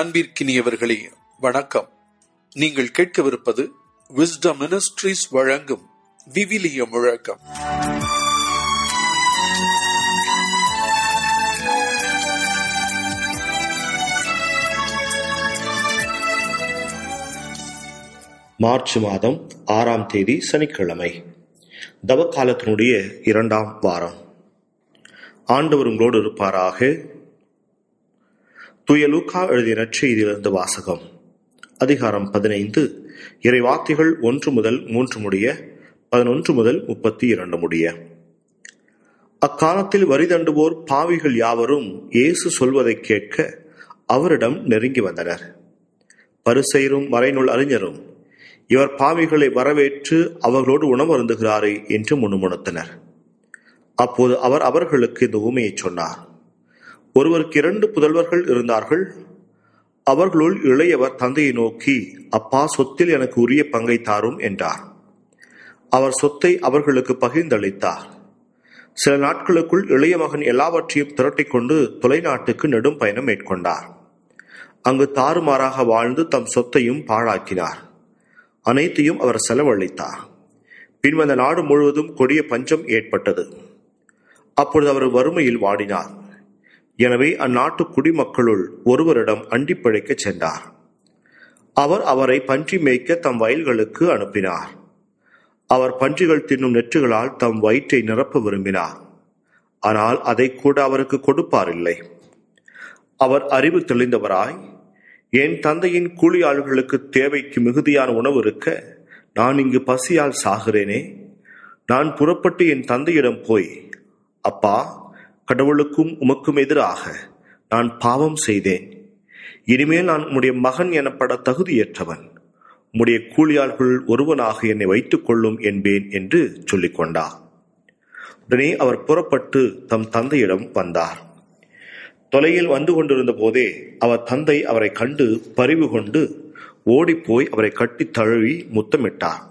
அன்பிற்கினியவர்களே வணக்கம் நீங்கள் கேட்கவிருப்பது விஸ்டம் மினிஸ்ட்ரீஸ் வழங்கும் விவிலிய முழக்கம் மார்ச் மாதம் ஆறாம் தேதி சனிக்கிழமை தவக்காலத்தினுடைய இரண்டாம் வாரம் ஆண்டவர் உங்களோடு இருப்பாராக தூய லூக்கா எழுதிய நற்செய்தியிலிருந்து வாசகம் அதிகாரம் பதினைந்து இறை வார்த்தைகள் ஒன்று முதல் மூன்று முடிய பதினொன்று முதல் முப்பத்தி இரண்டு முடிய அக்காலத்தில் வரி தண்டுவோர் பாவிகள் யாவரும் இயேசு சொல்வதைக் கேட்க அவரிடம் நெருங்கி வந்தனர் பரிசெயரும் மறைநூல் அறிஞரும் இவர் பாவிகளை வரவேற்று அவர்களோடு உணவருந்துகிறாரே என்று முணுமுணுத்தனர் அப்போது அவர் அவர்களுக்கு இந்த ஊமையை சொன்னார் ஒருவருக்கு இரண்டு புதல்வர்கள் இருந்தார்கள் அவர்களுள் இளையவர் தந்தையை நோக்கி அப்பா சொத்தில் எனக்கு உரிய பங்கை தாரும் என்றார் அவர் சொத்தை அவர்களுக்கு பகிர்ந்தளித்தார் சில நாட்களுக்குள் இளைய மகன் எல்லாவற்றையும் திரட்டிக் கொண்டு தொலைநாட்டுக்கு நெடும் பயணம் மேற்கொண்டார் அங்கு தாறுமாறாக வாழ்ந்து தம் சொத்தையும் பாழாக்கினார் அனைத்தையும் அவர் செலவழித்தார் பின் வந்த நாடு முழுவதும் கொடிய பஞ்சம் ஏற்பட்டது அப்பொழுது அவர் வறுமையில் வாடினார் எனவே அந்நாட்டு குடிமக்களுள் ஒருவரிடம் அண்டி பிழைக்கச் சென்றார் அவர் அவரை பன்றி மேய்க்க தம் வயல்களுக்கு அனுப்பினார் அவர் பன்றிகள் தின்னும் நெற்றுகளால் தம் வயிற்றை நிரப்ப விரும்பினார் ஆனால் அதை கூட அவருக்கு கொடுப்பாரில்லை அவர் அறிவு தெளிந்தவராய் என் தந்தையின் கூலியாளர்களுக்கு தேவைக்கு மிகுதியான உணவு இருக்க நான் இங்கு பசியால் சாகிறேனே நான் புறப்பட்டு என் தந்தையிடம் போய் அப்பா கடவுளுக்கும் உமக்கும் எதிராக நான் பாவம் செய்தேன் இனிமேல் நான் உம்முடைய மகன் எனப்பட தகுதியற்றவன் உம்முடைய கூலியாள்கள் ஒருவனாக என்னை வைத்துக் கொள்ளும் என்பேன் என்று சொல்லிக் கொண்டார் உடனே அவர் புறப்பட்டு தம் தந்தையிடம் வந்தார் தொலையில் வந்து கொண்டிருந்த போதே அவர் தந்தை அவரை கண்டு பரிவு கொண்டு ஓடிப்போய் அவரை கட்டி தழுவி முத்தமிட்டார்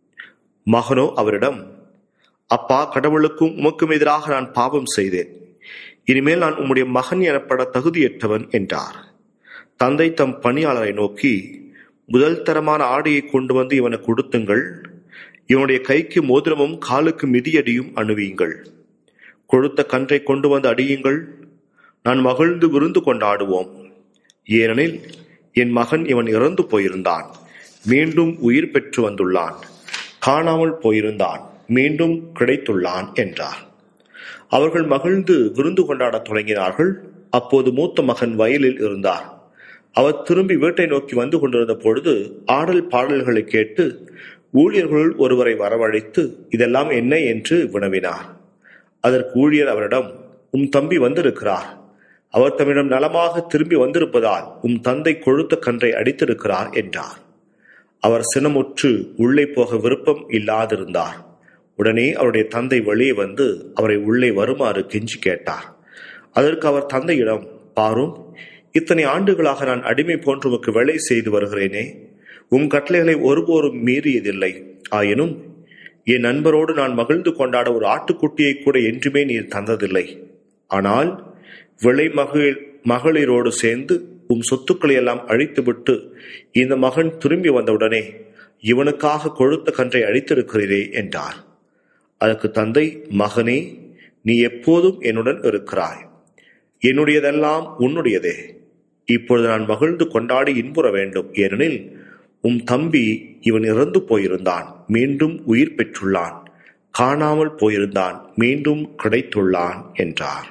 மகனோ அவரிடம் அப்பா கடவுளுக்கும் உமக்கும் எதிராக நான் பாவம் செய்தேன் இனிமேல் நான் உம்முடைய மகன் எனப்பட தகுதியற்றவன் என்றார் தந்தை தம் பணியாளரை நோக்கி முதல் தரமான ஆடையை கொண்டு வந்து இவனுக்கு கொடுத்துங்கள் இவனுடைய கைக்கு மோதிரமும் காலுக்கு மிதியடியும் அணுவியுங்கள் கொழுத்த கன்றை கொண்டு வந்து அடியுங்கள் நான் மகிழ்ந்து விருந்து கொண்டாடுவோம் ஏனெனில் என் மகன் இவன் இறந்து போயிருந்தான் மீண்டும் உயிர் பெற்று வந்துள்ளான் காணாமல் போயிருந்தான் மீண்டும் கிடைத்துள்ளான் என்றார் அவர்கள் மகிழ்ந்து விருந்து கொண்டாடத் தொடங்கினார்கள் அப்போது மூத்த மகன் வயலில் இருந்தார் அவர் திரும்பி வீட்டை நோக்கி வந்து கொண்டிருந்த பொழுது ஆடல் பாடல்களை கேட்டு ஊழியர்களுள் ஒருவரை வரவழைத்து இதெல்லாம் என்ன என்று வினவினார் அதற்கு ஊழியர் அவரிடம் உம் தம்பி வந்திருக்கிறார் அவர் தம்மிடம் நலமாக திரும்பி வந்திருப்பதால் உம் தந்தை கொழுத்த கன்றை அடித்திருக்கிறார் என்றார் அவர் சினமுற்று உள்ளே போக விருப்பம் இல்லாதிருந்தார் உடனே அவருடைய தந்தை வெளியே வந்து அவரை உள்ளே வருமாறு கெஞ்சி கேட்டார் அதற்கு அவர் தந்தையிடம் பாரும் இத்தனை ஆண்டுகளாக நான் அடிமை போன்றவருக்கு வேலை செய்து வருகிறேனே உம் கட்டளைகளை ஒருபோரும் மீறியதில்லை ஆயினும் என் நண்பரோடு நான் மகிழ்ந்து கொண்டாட ஒரு ஆட்டுக்குட்டியை கூட என்றுமே நீர் தந்ததில்லை ஆனால் விளை மகளிர் மகளிரோடு சேர்ந்து உம் சொத்துக்களை எல்லாம் அழித்துவிட்டு இந்த மகன் திரும்பி வந்தவுடனே இவனுக்காக கொழுத்த கன்றை அழித்திருக்கிறீரே என்றார் அதற்கு தந்தை மகனே நீ எப்போதும் என்னுடன் இருக்கிறாய் என்னுடையதெல்லாம் உன்னுடையதே இப்பொழுது நான் மகிழ்ந்து கொண்டாடி இன்புற வேண்டும் ஏனெனில் உம் தம்பி இவன் இறந்து போயிருந்தான் மீண்டும் உயிர் பெற்றுள்ளான் காணாமல் போயிருந்தான் மீண்டும் கிடைத்துள்ளான் என்றார்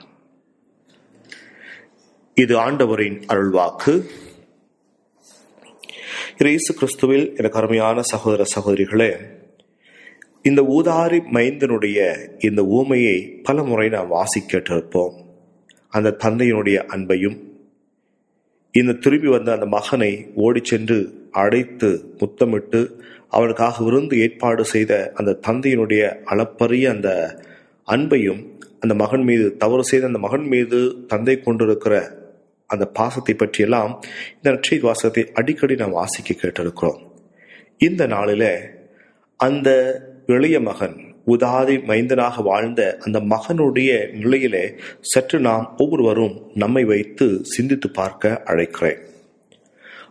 இது ஆண்டவரின் அருள்வாக்கு இயேசு கிறிஸ்துவில் எனக்கு அருமையான சகோதர சகோதரிகளே இந்த ஊதாரி மைந்தனுடைய இந்த ஊமையை பல முறை நாம் வாசிக்கிட்டிருப்போம் அந்த தந்தையினுடைய அன்பையும் இந்த திரும்பி வந்த அந்த மகனை ஓடி சென்று அடைத்து முத்தமிட்டு அவனுக்காக விருந்து ஏற்பாடு செய்த அந்த தந்தையினுடைய அளப்பரிய அந்த அன்பையும் அந்த மகன் மீது தவறு செய்த அந்த மகன் மீது தந்தை கொண்டிருக்கிற அந்த பாசத்தை பற்றியெல்லாம் இந்த நற்செய்தி வாசகத்தை அடிக்கடி நாம் வாசிக்க கேட்டிருக்கிறோம் இந்த நாளில் அந்த இளைய மகன் உதாதி மைந்தனாக வாழ்ந்த அந்த மகனுடைய நிலையிலே சற்று நாம் ஒவ்வொருவரும் நம்மை வைத்து சிந்தித்து பார்க்க அழைக்கிறேன்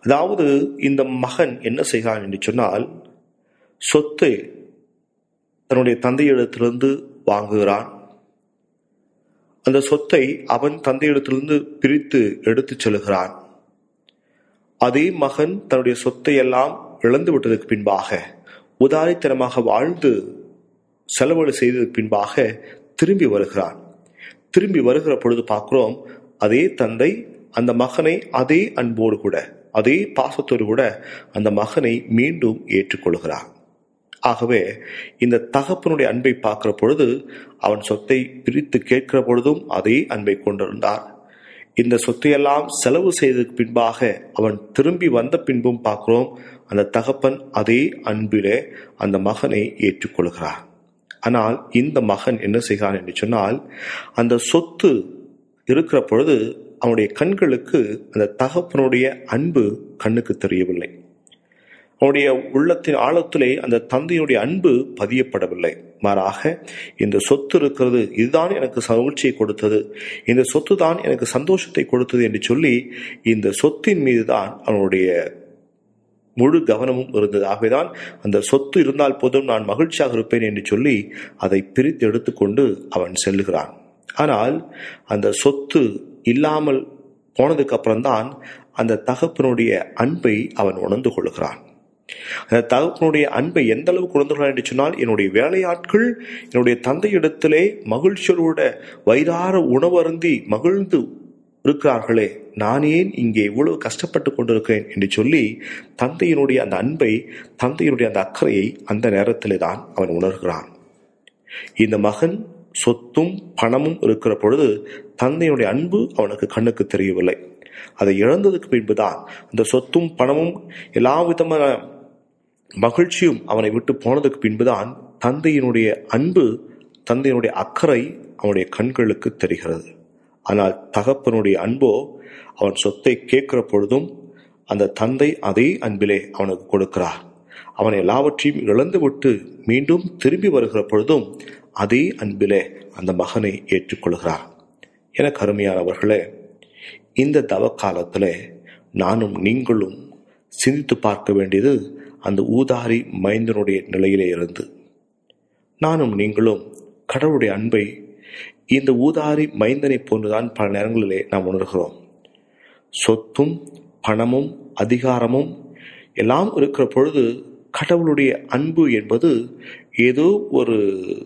அதாவது இந்த மகன் என்ன செய்கிறான் என்று சொன்னால் சொத்தை தன்னுடைய தந்தையிடத்திலிருந்து வாங்குகிறான் அந்த சொத்தை அவன் தந்தையிடத்திலிருந்து பிரித்து எடுத்துச் செல்கிறான் அதே மகன் தன்னுடைய சொத்தை எல்லாம் இழந்து விட்டதற்கு பின்பாக உதாரித்தனமாக வாழ்ந்து செலவீடு செய்ததற்கு பின்பாக திரும்பி வருகிறான் திரும்பி வருகிற பொழுது பார்க்கிறோம் அதே தந்தை அந்த மகனை அதே அன்போடு கூட அதே பாசத்தோடு கூட அந்த மகனை மீண்டும் ஏற்றுக்கொள்கிறான் ஆகவே இந்த தகப்பனுடைய அன்பை பார்க்கிற பொழுது அவன் சொத்தை பிரித்து கேட்கிற பொழுதும் அதே அன்பை கொண்டிருந்தார் இந்த சொத்தையெல்லாம் செலவு செய்ததுக்கு பின்பாக அவன் திரும்பி வந்த பின்பும் பார்க்கிறோம் அந்த தகப்பன் அதே அன்பிலே அந்த மகனை ஏற்றுக்கொள்கிறார் ஆனால் இந்த மகன் என்ன செய்கிறான் என்று சொன்னால் அந்த சொத்து இருக்கிற பொழுது அவனுடைய கண்களுக்கு அந்த தகப்பனுடைய அன்பு கண்ணுக்கு தெரியவில்லை அவனுடைய உள்ளத்தின் ஆழத்திலே அந்த தந்தையினுடைய அன்பு பதியப்படவில்லை மாறாக இந்த சொத்து இருக்கிறது இதுதான் எனக்கு மகிழ்ச்சியை கொடுத்தது இந்த சொத்து தான் எனக்கு சந்தோஷத்தை கொடுத்தது என்று சொல்லி இந்த சொத்தின் மீது தான் அவனுடைய முழு கவனமும் இருந்தது ஆகவேதான் அந்த சொத்து இருந்தால் போதும் நான் மகிழ்ச்சியாக இருப்பேன் என்று சொல்லி அதை பிரித்து எடுத்துக்கொண்டு அவன் செல்லுகிறான் ஆனால் அந்த சொத்து இல்லாமல் போனதுக்கு அப்புறம்தான் அந்த தகப்பனுடைய அன்பை அவன் உணர்ந்து கொள்கிறான் அந்த தகப்பனுடைய அன்பை எந்த அளவுக்கு உணர்ந்துள்ளான் என்று சொன்னால் என்னுடைய வேலையாட்கள் என்னுடைய தந்தையிடத்திலே மகிழ்ச்சியோட வயிறார உணவருந்தி மகிழ்ந்து இருக்கிறார்களே நான் ஏன் இங்கே இவ்வளவு கஷ்டப்பட்டு கொண்டிருக்கிறேன் என்று சொல்லி தந்தையினுடைய அந்த அன்பை தந்தையினுடைய அந்த அக்கறையை அந்த நேரத்திலே தான் அவன் உணர்கிறான் இந்த மகன் சொத்தும் பணமும் இருக்கிற பொழுது தந்தையினுடைய அன்பு அவனுக்கு கண்ணுக்கு தெரியவில்லை அதை இழந்ததுக்கு பின்புதான் அந்த சொத்தும் பணமும் எல்லா விதமான மகிழ்ச்சியும் அவனை விட்டு போனதுக்கு பின்புதான் தந்தையினுடைய அன்பு தந்தையினுடைய அக்கறை அவனுடைய கண்களுக்கு தெரிகிறது ஆனால் தகப்பனுடைய அன்போ அவன் சொத்தை கேட்கிற பொழுதும் அந்த தந்தை அதே அன்பிலே அவனுக்கு கொடுக்கிறார் அவன் எல்லாவற்றையும் இழந்துவிட்டு மீண்டும் திரும்பி வருகிற பொழுதும் அதே அன்பிலே அந்த மகனை ஏற்றுக்கொள்கிறார் என கருமையானவர்களே இந்த தவ காலத்தில் நானும் நீங்களும் சிந்தித்து பார்க்க வேண்டியது அந்த ஊதாரி மைந்தனுடைய நிலையிலே இருந்து நானும் நீங்களும் கடவுளுடைய அன்பை இந்த ஊதாரி மைந்தனை போன்றுதான் பல நேரங்களிலே நாம் உணர்கிறோம் சொத்தும் பணமும் அதிகாரமும் எல்லாம் இருக்கிற பொழுது கடவுளுடைய அன்பு என்பது ஏதோ ஒரு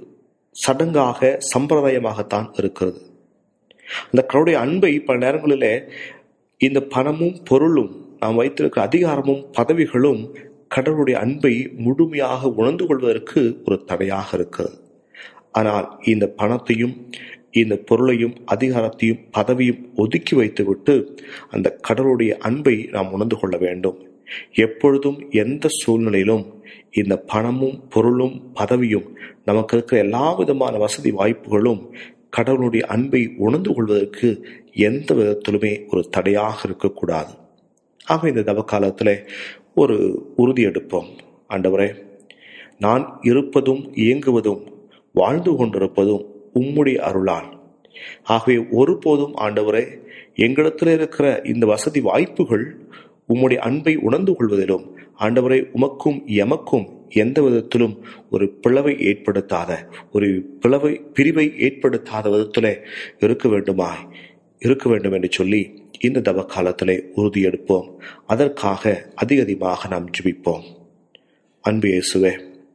சடங்காக சம்பிரதாயமாகத்தான் இருக்கிறது அந்த கடவுளுடைய அன்பை பல நேரங்களிலே இந்த பணமும் பொருளும் நாம் வைத்திருக்கிற அதிகாரமும் பதவிகளும் கடவுளுடைய அன்பை முழுமையாக உணர்ந்து கொள்வதற்கு ஒரு தடையாக இருக்கிறது ஆனால் இந்த பணத்தையும் இந்த பொருளையும் அதிகாரத்தையும் பதவியும் ஒதுக்கி வைத்துவிட்டு அந்த கடவுளுடைய அன்பை நாம் உணர்ந்து கொள்ள வேண்டும் எப்பொழுதும் எந்த சூழ்நிலையிலும் இந்த பணமும் பொருளும் பதவியும் நமக்கு இருக்கிற எல்லா விதமான வசதி வாய்ப்புகளும் கடவுளுடைய அன்பை உணர்ந்து கொள்வதற்கு எந்த விதத்திலுமே ஒரு தடையாக இருக்கக்கூடாது ஆக இந்த தவக்காலத்தில் ஒரு உறுதி எடுப்போம் ஆண்டவரே நான் இருப்பதும் இயங்குவதும் வாழ்ந்து கொண்டிருப்பதும் உம்முடைய அருளால் ஆகவே ஒருபோதும் ஆண்டவரே எங்களிடத்தில் இருக்கிற இந்த வசதி வாய்ப்புகள் உம்முடைய அன்பை உணர்ந்து கொள்வதிலும் ஆண்டவரை உமக்கும் எமக்கும் எந்த விதத்திலும் ஒரு பிளவை ஏற்படுத்தாத ஒரு பிளவை பிரிவை ஏற்படுத்தாத விதத்தில் இருக்க வேண்டுமாய் இருக்க வேண்டும் என்று சொல்லி இந்த தவ காலத்திலே உறுதியெடுப்போம் அதற்காக அதிக அதிகமாக நாம் ஜிபிப்போம் அன்பு இயேசுவே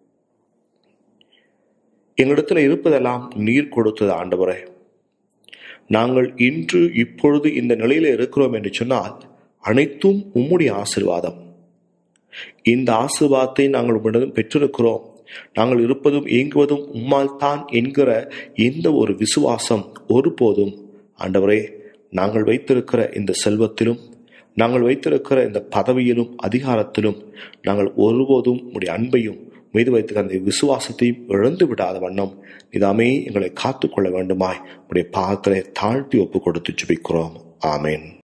எங்களிடத்தில் இருப்பதெல்லாம் நீர் கொடுத்தது ஆண்டவரே நாங்கள் இன்று இப்பொழுது இந்த நிலையில இருக்கிறோம் என்று சொன்னால் அனைத்தும் உம்முடைய ஆசிர்வாதம் இந்த ஆசிர்வாதத்தை நாங்கள் உம்மிடம் பெற்றிருக்கிறோம் நாங்கள் இருப்பதும் இயங்குவதும் உம்மால் தான் என்கிற இந்த ஒரு விசுவாசம் ஒருபோதும் ஆண்டவரே நாங்கள் வைத்திருக்கிற இந்த செல்வத்திலும் நாங்கள் வைத்திருக்கிற இந்த பதவியிலும் அதிகாரத்திலும் நாங்கள் ஒருபோதும் உடைய அன்பையும் மீது வைத்திருக்க அந்த விசுவாசத்தையும் இழந்து விடாத வண்ணம் இதாமே எங்களை காத்துக்கொள்ள வேண்டுமாய் உடைய பாதத்திலே தாழ்த்தி ஒப்பு கொடுத்து ஜுபிக்கிறோம் ஆமேன்